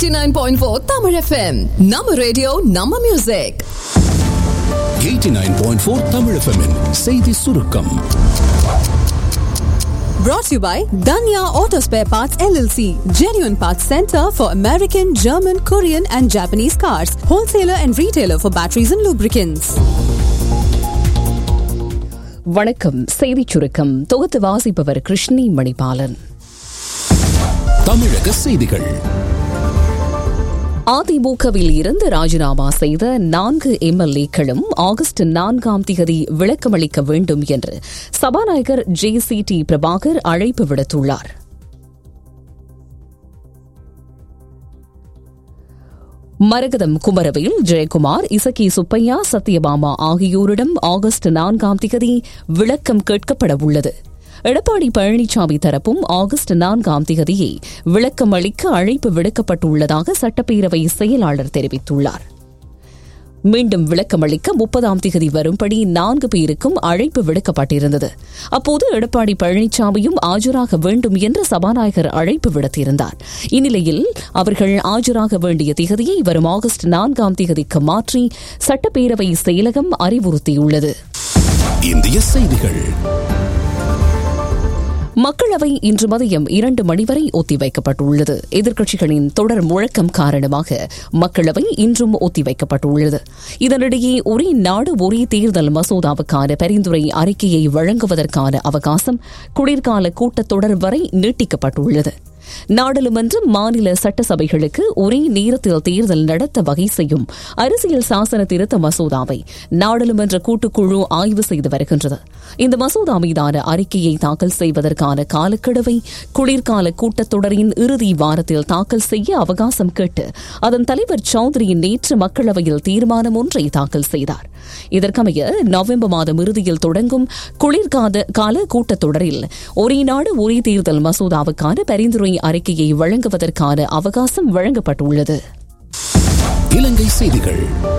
89.4 Tamil FM. நம்ம radio நம்ம music 89.4 Tamil FM -இன் செய்தி சுருக்கம் brought to you by Danya Auto Spare Parts LLC, genuine parts center for American, German, Korean and Japanese cars, wholesaler and retailer for batteries and lubricants. வணக்கம் செய்திச் சுருக்கம் தொகுத்து வாசிப்பவர் கிருஷ்ணி மணிபாலன் தமிழக செய்திகள் அதிமுகவில் இருந்து ராஜினாமா செய்த நான்கு எம்எல்ஏக்களும் ஆகஸ்ட் நான்காம் தேதி விளக்கமளிக்க வேண்டும் என்று சபாநாயகர் ஜே சி டி பிரபாகர் அழைப்பு விடுத்துள்ளார் மரகதம் குமரவேல் ஜெயக்குமார் இசக்கி சுப்பையா சத்யபாமா ஆகியோரிடம் ஆகஸ்ட் நான்காம் தேதி விளக்கம் கேட்கப்பட உள்ளது எடப்பாடி பழனிசாமி தரப்பும் ஆகஸ்ட் நான்காம் தேதியை விளக்கம் அளிக்க அழைப்பு விடுக்கப்பட்டுள்ளதாக சட்டப்பேரவை செயலாளர் தெரிவித்துள்ளார் மீண்டும் விளக்கமளிக்க முப்பதாம் தேதி வரும்படி நான்கு பேருக்கும் அழைப்பு விடுக்கப்பட்டிருந்தது அப்போது எடப்பாடி பழனிசாமியும் ஆஜராக வேண்டும் என்று சபாநாயகர் அழைப்பு விடுத்திருந்தார் இந்நிலையில் அவர்கள் ஆஜராக வேண்டிய திகதியை வரும் ஆகஸ்ட் நான்காம் தேதிக்கு மாற்றி சட்டப்பேரவை செயலகம் அறிவுறுத்தியுள்ளது இந்திய செய்திகள் மக்களவை இன்று மதியம் இரண்டு மணி வரை ஒத்திவைக்கப்பட்டுள்ளது எதிர்க்கட்சிகளின் தொடர் முழக்கம் காரணமாக மக்களவை இன்றும் ஒத்திவைக்கப்பட்டுள்ளது இதனிடையே ஒரே நாடு ஒரே தேர்தல் மசோதாவுக்கான பரிந்துரை அறிக்கையை வழங்குவதற்கான அவகாசம் குளிர்கால கூட்டத்தொடர் வரை நீட்டிக்கப்பட்டுள்ளது நாடாளுமன்றம் மாநில சட்டசபைகளுக்கு ஒரே நேரத்தில் தேர்தல் நடத்த வகை செய்யும் அரசியல் சாசன திருத்த மசோதாவை நாடாளுமன்ற கூட்டுக்குழு ஆய்வு செய்து வருகின்றது இந்த மசோதா மீதான அறிக்கையை தாக்கல் செய்வதற்கான காலக்கெடுவை குளிர்கால கூட்டத்தொடரின் இறுதி வாரத்தில் தாக்கல் செய்ய அவகாசம் கேட்டு அதன் தலைவர் சௌத்ரி நேற்று மக்களவையில் தீர்மானம் ஒன்றை தாக்கல் செய்தார் இதற்கமைய நவம்பர் மாதம் இறுதியில் தொடங்கும் குளிர்கால கால கூட்டத்தொடரில் ஒரே நாடு ஒரே தேர்தல் மசோதாவுக்கான பரிந்துரை அறிக்கையை வழங்குவதற்கான அவகாசம் வழங்கப்பட்டுள்ளது இலங்கை செய்திகள்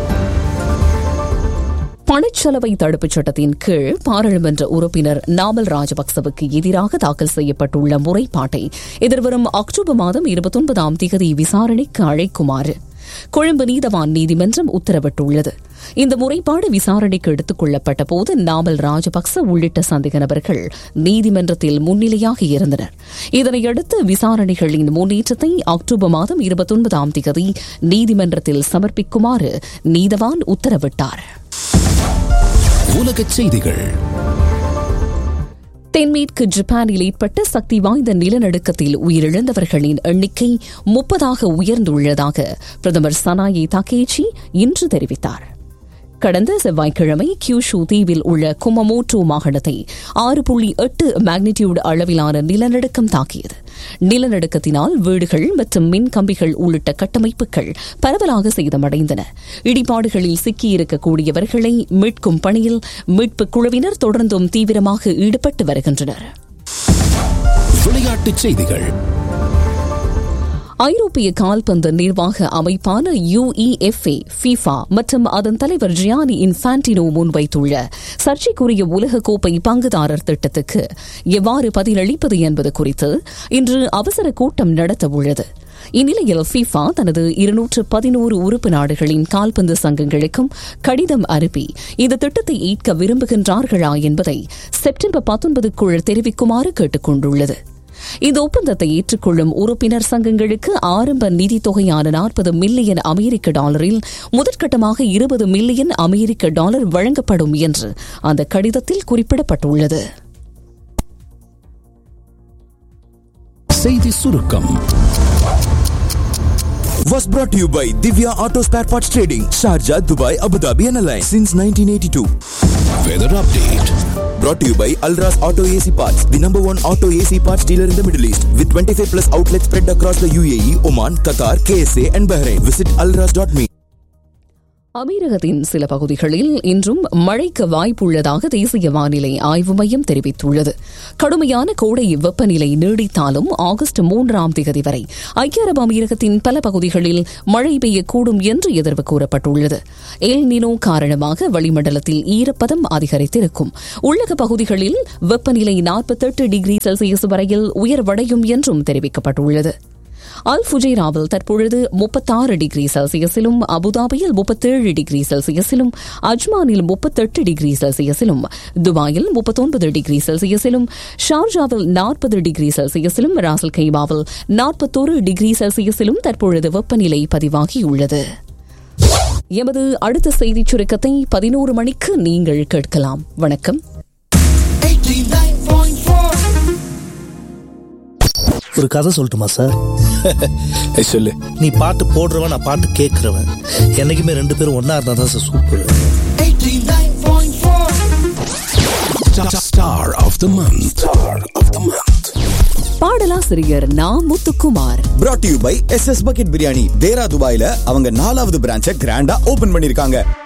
பணச்சலவை தடுப்புச் சட்டத்தின் கீழ் பாராளுமன்ற உறுப்பினர் நாமல் ராஜபக்சவுக்கு எதிராக தாக்கல் செய்யப்பட்டுள்ள முறைப்பாட்டை எதிர்வரும் அக்டோபர் மாதம் இருபத்தொன்பதாம் தேதி விசாரணைக்கு அழைக்குமாறு கொழும்பு நீதவான் நீதிமன்றம் உத்தரவிட்டுள்ளது இந்த முறைப்பாடு விசாரணைக்கு எடுத்துக் கொள்ளப்பட்ட போது நாமல் ராஜபக்ச உள்ளிட்ட சந்தேக நபர்கள் நீதிமன்றத்தில் முன்னிலையாக இருந்தனர் இதனையடுத்து விசாரணைகளின் முன்னேற்றத்தை அக்டோபர் மாதம் இருபத்தொன்பதாம் தேதி நீதிமன்றத்தில் சமர்ப்பிக்குமாறு நீதவான் உத்தரவிட்டார் உலகச் செய்திகள் தென்மேற்கு ஜப்பானில் ஏற்பட்ட சக்தி வாய்ந்த நிலநடுக்கத்தில் உயிரிழந்தவர்களின் எண்ணிக்கை முப்பதாக உயர்ந்துள்ளதாக பிரதமர் சனாயி தகேச்சி இன்று தெரிவித்தார் கடந்த செவ்வாய்க்கிழமை கியூஷு தீவில் உள்ள குமமோட்டோ மாகாணத்தை ஆறு புள்ளி எட்டு மேக்னிடியூட் அளவிலான நிலநடுக்கம் தாக்கியது நிலநடுக்கத்தினால் வீடுகள் மற்றும் மின் கம்பிகள் உள்ளிட்ட கட்டமைப்புகள் பரவலாக சேதமடைந்தன இடிபாடுகளில் சிக்கியிருக்கக்கூடியவர்களை மீட்கும் பணியில் மீட்புக் குழுவினர் தொடர்ந்தும் தீவிரமாக ஈடுபட்டு வருகின்றனர் விளையாட்டுச் செய்திகள் ஐரோப்பிய கால்பந்து நிர்வாக அமைப்பான யுஇஎஃப்ஏ ஃபிஃபா மற்றும் அதன் தலைவர் ஜியானி இன்ஃபான்டினோ முன்வைத்துள்ள சர்ச்சைக்குரிய உலகக்கோப்பை பங்குதாரர் திட்டத்துக்கு எவ்வாறு பதிலளிப்பது என்பது குறித்து இன்று அவசர கூட்டம் நடத்த உள்ளது இந்நிலையில் ஃபிஃபா தனது இருநூற்று பதினோரு உறுப்பு நாடுகளின் கால்பந்து சங்கங்களுக்கும் கடிதம் அனுப்பி இந்த திட்டத்தை ஏற்க விரும்புகின்றார்களா என்பதை செப்டம்பர் பத்தொன்பதுக்குள் தெரிவிக்குமாறு கேட்டுக் கொண்டுள்ளது இந்த ஒப்பந்தத்தை ஏற்றுக்கொள்ளும் உறுப்பினர் சங்கங்களுக்கு ஆரம்ப நிதி தொகையான நாற்பது மில்லியன் அமெரிக்க டாலரில் முதற்கட்டமாக இருபது மில்லியன் அமெரிக்க டாலர் வழங்கப்படும் என்று அந்த கடிதத்தில் குறிப்பிடப்பட்டுள்ளது செய்தி சுருக்கம் was brought to you by Divya Auto Spare Parts Trading, Sharjah, Dubai, Abu Dhabi and Alliance since 1982. Weather update Brought to you by Alras Auto AC Parts, the number one auto AC parts dealer in the Middle East, with 25 plus outlets spread across the UAE, Oman, Qatar, KSA and Bahrain. Visit alras.me. அமீரகத்தின் சில பகுதிகளில் இன்றும் மழைக்கு வாய்ப்புள்ளதாக தேசிய வானிலை ஆய்வு மையம் தெரிவித்துள்ளது கடுமையான கோடை வெப்பநிலை நீடித்தாலும் ஆகஸ்ட் மூன்றாம் தேதி வரை ஐக்கிய அரபு அமீரகத்தின் பல பகுதிகளில் மழை பெய்யக்கூடும் என்று எதிர்வு கூறப்பட்டுள்ளது எல் நினோ காரணமாக வளிமண்டலத்தில் ஈரப்பதம் அதிகரித்திருக்கும் உள்ளக பகுதிகளில் வெப்பநிலை நாற்பத்தெட்டு டிகிரி செல்சியஸ் வரையில் உயர்வடையும் என்றும் தெரிவிக்கப்பட்டுள்ளது அல் ஃபுஜைராவில் தற்பொழுது முப்பத்தாறு டிகிரி செல்சியஸிலும் அபுதாபியில் முப்பத்தேழு டிகிரி செல்சியஸிலும் அஜ்மானில் முப்பத்தெட்டு டிகிரி செல்சியஸிலும் துபாயில் முப்பத்தொன்பது டிகிரி செல்சியஸிலும் ஷார்ஜாவில் நாற்பது டிகிரி செல்சியஸிலும் ராசல் கைமாவில் நாற்பத்தொரு டிகிரி செல்சியஸிலும் தற்பொழுது வெப்பநிலை பதிவாகியுள்ளது எமது அடுத்த செய்திச் சுருக்கத்தை பதினோரு மணிக்கு நீங்கள் கேட்கலாம் வணக்கம் ஒரு கதை சொல்லட்டுமா சார் சொல்லு நீ பாட்டு போடுறவன் நான் பாட்டு கேட்கறவன் என்னைக்குமே ரெண்டு பேரும் ஒன்னா இருந்தா தான் sir super Star of the month. Star of the month. பாடலாசிரியர் Na Muthukumar brought to you by S S bucket biryani தேரா துபாயில அவங்க நாலாவது பிரான்ச்சை கிராண்டா ஓபன் பண்ணிருக்காங்க